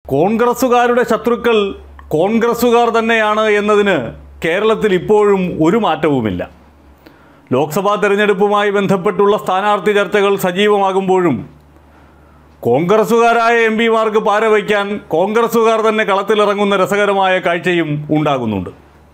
കോൺഗ്രസ്സുകാരുടെ ശത്രുക്കൾ കോൺഗ്രസ്സുകാർ തന്നെയാണ് എന്നതിന് കേരളത്തിൽ ഇപ്പോഴും ഒരു മാറ്റവുമില്ല ലോക്സഭാ തെരഞ്ഞെടുപ്പുമായി ബന്ധപ്പെട്ടുള്ള സ്ഥാനാർത്ഥി ചർച്ചകൾ സജീവമാകുമ്പോഴും കോൺഗ്രസ്സുകാരായ എം പിമാർക്ക് പാരവയ്ക്കാൻ കോൺഗ്രസ്സുകാർ തന്നെ കളത്തിലിറങ്ങുന്ന രസകരമായ കാഴ്ചയും ഉണ്ടാകുന്നുണ്ട്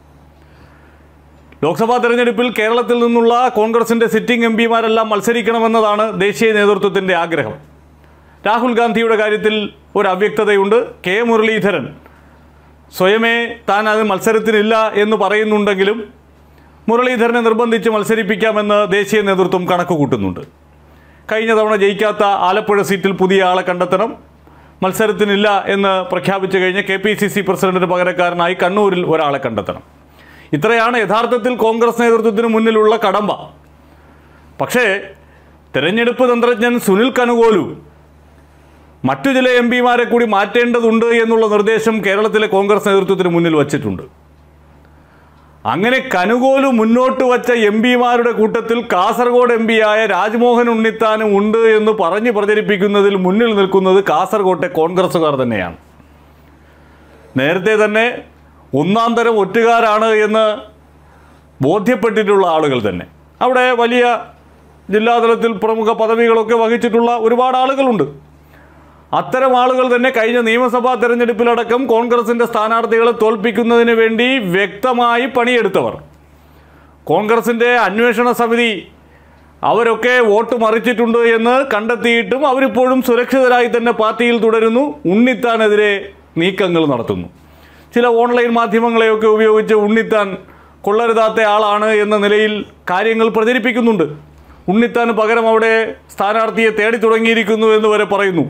ലോക്സഭാ തെരഞ്ഞെടുപ്പിൽ കേരളത്തിൽ നിന്നുള്ള കോൺഗ്രസിൻ്റെ സിറ്റിംഗ് എം പിമാരെല്ലാം മത്സരിക്കണമെന്നതാണ് ദേശീയ നേതൃത്വത്തിൻ്റെ ആഗ്രഹം രാഹുൽ ഗാന്ധിയുടെ കാര്യത്തിൽ ഒരു അവ്യക്തതയുണ്ട് കെ മുരളീധരൻ സ്വയമേ താൻ അത് മത്സരത്തിനില്ല എന്ന് പറയുന്നുണ്ടെങ്കിലും മുരളീധരനെ നിർബന്ധിച്ച് മത്സരിപ്പിക്കാമെന്ന് ദേശീയ നേതൃത്വം കണക്ക് കൂട്ടുന്നുണ്ട് കഴിഞ്ഞ തവണ ജയിക്കാത്ത ആലപ്പുഴ സീറ്റിൽ പുതിയ ആളെ കണ്ടെത്തണം മത്സരത്തിനില്ല എന്ന് പ്രഖ്യാപിച്ചു കഴിഞ്ഞ കെ പി സി സി പ്രസിഡന്റിന് പകരക്കാരനായി കണ്ണൂരിൽ ഒരാളെ കണ്ടെത്തണം ഇത്രയാണ് യഥാർത്ഥത്തിൽ കോൺഗ്രസ് നേതൃത്വത്തിന് മുന്നിലുള്ള കടമ്പ പക്ഷേ തെരഞ്ഞെടുപ്പ് തന്ത്രജ്ഞൻ സുനിൽ കനുകോലു മറ്റു ചില എം പിമാരെ കൂടി മാറ്റേണ്ടതുണ്ട് എന്നുള്ള നിർദ്ദേശം കേരളത്തിലെ കോൺഗ്രസ് നേതൃത്വത്തിന് മുന്നിൽ വച്ചിട്ടുണ്ട് അങ്ങനെ കനുകോലു മുന്നോട്ട് വച്ച എം പിമാരുടെ കൂട്ടത്തിൽ കാസർഗോഡ് എം പിയായ രാജ്മോഹൻ ഉണ്ണിത്താനും ഉണ്ട് എന്ന് പറഞ്ഞ് പ്രചരിപ്പിക്കുന്നതിൽ മുന്നിൽ നിൽക്കുന്നത് കാസർഗോട്ടെ കോൺഗ്രസ്സുകാർ തന്നെയാണ് നേരത്തെ തന്നെ ഒന്നാം തരം ഒറ്റുകാരാണ് എന്ന് ബോധ്യപ്പെട്ടിട്ടുള്ള ആളുകൾ തന്നെ അവിടെ വലിയ ജില്ലാതലത്തിൽ പ്രമുഖ പദവികളൊക്കെ വഹിച്ചിട്ടുള്ള ഒരുപാട് ആളുകളുണ്ട് അത്തരം ആളുകൾ തന്നെ കഴിഞ്ഞ നിയമസഭാ തെരഞ്ഞെടുപ്പിലടക്കം കോൺഗ്രസിൻ്റെ സ്ഥാനാർത്ഥികളെ തോൽപ്പിക്കുന്നതിന് വേണ്ടി വ്യക്തമായി പണിയെടുത്തവർ കോൺഗ്രസിൻ്റെ അന്വേഷണ സമിതി അവരൊക്കെ വോട്ട് മറിച്ചിട്ടുണ്ട് എന്ന് കണ്ടെത്തിയിട്ടും അവരിപ്പോഴും സുരക്ഷിതരായി തന്നെ പാർട്ടിയിൽ തുടരുന്നു ഉണ്ണിത്താനെതിരെ നീക്കങ്ങൾ നടത്തുന്നു ചില ഓൺലൈൻ മാധ്യമങ്ങളെയൊക്കെ ഉപയോഗിച്ച് ഉണ്ണിത്താൻ കൊള്ളരുതാത്ത ആളാണ് എന്ന നിലയിൽ കാര്യങ്ങൾ പ്രചരിപ്പിക്കുന്നുണ്ട് ഉണ്ണിത്താന് പകരം അവിടെ സ്ഥാനാർത്ഥിയെ തേടി തുടങ്ങിയിരിക്കുന്നു എന്ന് വരെ പറയുന്നു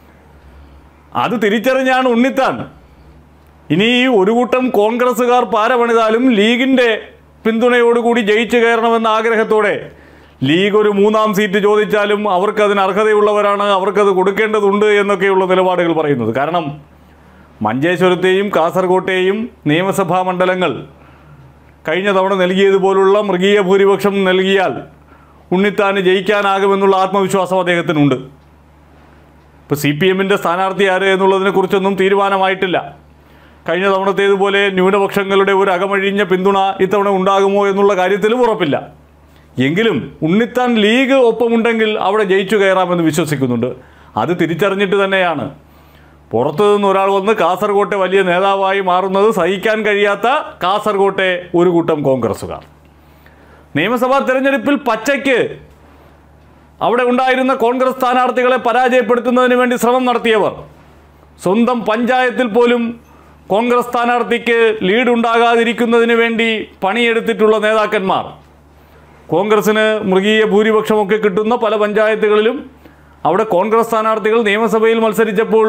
അത് തിരിച്ചറിഞ്ഞാണ് ഉണ്ണിത്താൻ ഇനി ഈ ഒരു കൂട്ടം കോൺഗ്രസ്സുകാർ പാരപണിതാലും ലീഗിൻ്റെ പിന്തുണയോടുകൂടി ജയിച്ചു കയറണമെന്ന ആഗ്രഹത്തോടെ ലീഗ് ഒരു മൂന്നാം സീറ്റ് ചോദിച്ചാലും അവർക്കതിന് അർഹതയുള്ളവരാണ് അവർക്കത് കൊടുക്കേണ്ടതുണ്ട് എന്നൊക്കെയുള്ള നിലപാടുകൾ പറയുന്നത് കാരണം മഞ്ചേശ്വരത്തെയും കാസർകോട്ടെയും നിയമസഭാ മണ്ഡലങ്ങൾ കഴിഞ്ഞ തവണ നൽകിയതുപോലുള്ള മൃഗീയ ഭൂരിപക്ഷം നൽകിയാൽ ഉണ്ണിത്താന് ജയിക്കാനാകുമെന്നുള്ള ആത്മവിശ്വാസം അദ്ദേഹത്തിനുണ്ട് ഇപ്പോൾ സി പി എമ്മിൻ്റെ സ്ഥാനാർത്ഥി ആര് എന്നുള്ളതിനെക്കുറിച്ചൊന്നും തീരുമാനമായിട്ടില്ല കഴിഞ്ഞ തവണത്തേതുപോലെ ന്യൂനപക്ഷങ്ങളുടെ ഒരു അകമഴിഞ്ഞ പിന്തുണ ഇത്തവണ ഉണ്ടാകുമോ എന്നുള്ള കാര്യത്തിലും ഉറപ്പില്ല എങ്കിലും ഉണ്ണിത്താൻ ലീഗ് ഒപ്പമുണ്ടെങ്കിൽ അവിടെ ജയിച്ചു കയറാമെന്ന് വിശ്വസിക്കുന്നുണ്ട് അത് തിരിച്ചറിഞ്ഞിട്ട് തന്നെയാണ് പുറത്തു നിന്ന് ഒരാൾ വന്ന് കാസർകോട്ടെ വലിയ നേതാവായി മാറുന്നത് സഹിക്കാൻ കഴിയാത്ത കാസർകോട്ടെ ഒരു കൂട്ടം കോൺഗ്രസ്സുകാർ നിയമസഭാ തെരഞ്ഞെടുപ്പിൽ പച്ചയ്ക്ക് അവിടെ ഉണ്ടായിരുന്ന കോൺഗ്രസ് സ്ഥാനാർത്ഥികളെ പരാജയപ്പെടുത്തുന്നതിന് വേണ്ടി ശ്രമം നടത്തിയവർ സ്വന്തം പഞ്ചായത്തിൽ പോലും കോൺഗ്രസ് സ്ഥാനാർത്ഥിക്ക് ലീഡ് ഉണ്ടാകാതിരിക്കുന്നതിന് വേണ്ടി പണിയെടുത്തിട്ടുള്ള നേതാക്കന്മാർ കോൺഗ്രസ്സിന് മൃഗീയ ഭൂരിപക്ഷമൊക്കെ കിട്ടുന്ന പല പഞ്ചായത്തുകളിലും അവിടെ കോൺഗ്രസ് സ്ഥാനാർത്ഥികൾ നിയമസഭയിൽ മത്സരിച്ചപ്പോൾ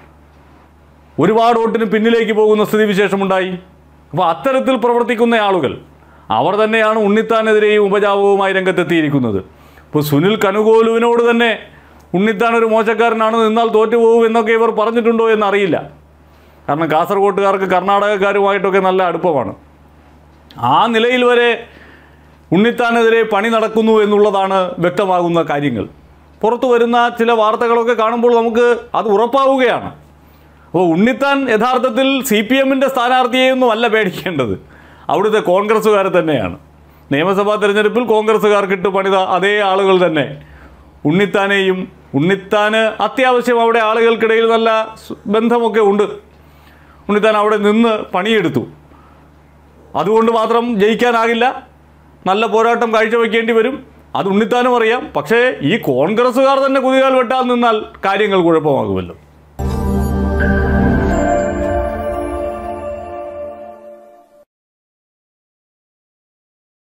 ഒരുപാട് വോട്ടിന് പിന്നിലേക്ക് പോകുന്ന സ്ഥിതിവിശേഷമുണ്ടായി അപ്പോൾ അത്തരത്തിൽ പ്രവർത്തിക്കുന്ന ആളുകൾ അവർ തന്നെയാണ് ഉണ്ണിത്താനെതിരെയും ഉപജാപവുമായി രംഗത്തെത്തിയിരിക്കുന്നത് ഇപ്പോൾ സുനിൽ കനുകോലുവിനോട് തന്നെ ഉണ്ണിത്താൻ ഒരു മോശക്കാരനാണ് നിന്നാൽ തോറ്റുപോകും എന്നൊക്കെ ഇവർ പറഞ്ഞിട്ടുണ്ടോ എന്നറിയില്ല കാരണം കാസർഗോട്ടുകാർക്ക് കർണാടകക്കാരുമായിട്ടൊക്കെ നല്ല അടുപ്പമാണ് ആ നിലയിൽ വരെ ഉണ്ണിത്താനെതിരെ പണി നടക്കുന്നു എന്നുള്ളതാണ് വ്യക്തമാകുന്ന കാര്യങ്ങൾ പുറത്തു വരുന്ന ചില വാർത്തകളൊക്കെ കാണുമ്പോൾ നമുക്ക് അത് ഉറപ്പാവുകയാണ് അപ്പോൾ ഉണ്ണിത്താൻ യഥാർത്ഥത്തിൽ സി പി എമ്മിൻ്റെ സ്ഥാനാർത്ഥിയെയൊന്നും അല്ല പേടിക്കേണ്ടത് അവിടുത്തെ കോൺഗ്രസ്സുകാരെ തന്നെയാണ് നിയമസഭാ തെരഞ്ഞെടുപ്പിൽ കോൺഗ്രസ്സുകാർക്കിട്ട് പണിത അതേ ആളുകൾ തന്നെ ഉണ്ണിത്താനെയും ഉണ്ണിത്താന് അത്യാവശ്യം അവിടെ ആളുകൾക്കിടയിൽ നല്ല സ് ബന്ധമൊക്കെ ഉണ്ട് ഉണ്ണിത്താൻ അവിടെ നിന്ന് പണിയെടുത്തു അതുകൊണ്ട് മാത്രം ജയിക്കാനാകില്ല നല്ല പോരാട്ടം കാഴ്ചവെക്കേണ്ടി വരും അത് ഉണ്ണിത്താനും അറിയാം പക്ഷേ ഈ കോൺഗ്രസ്സുകാർ തന്നെ കുതികാൽ വെട്ടാൻ നിന്നാൽ കാര്യങ്ങൾ കുഴപ്പമാകുമല്ലോ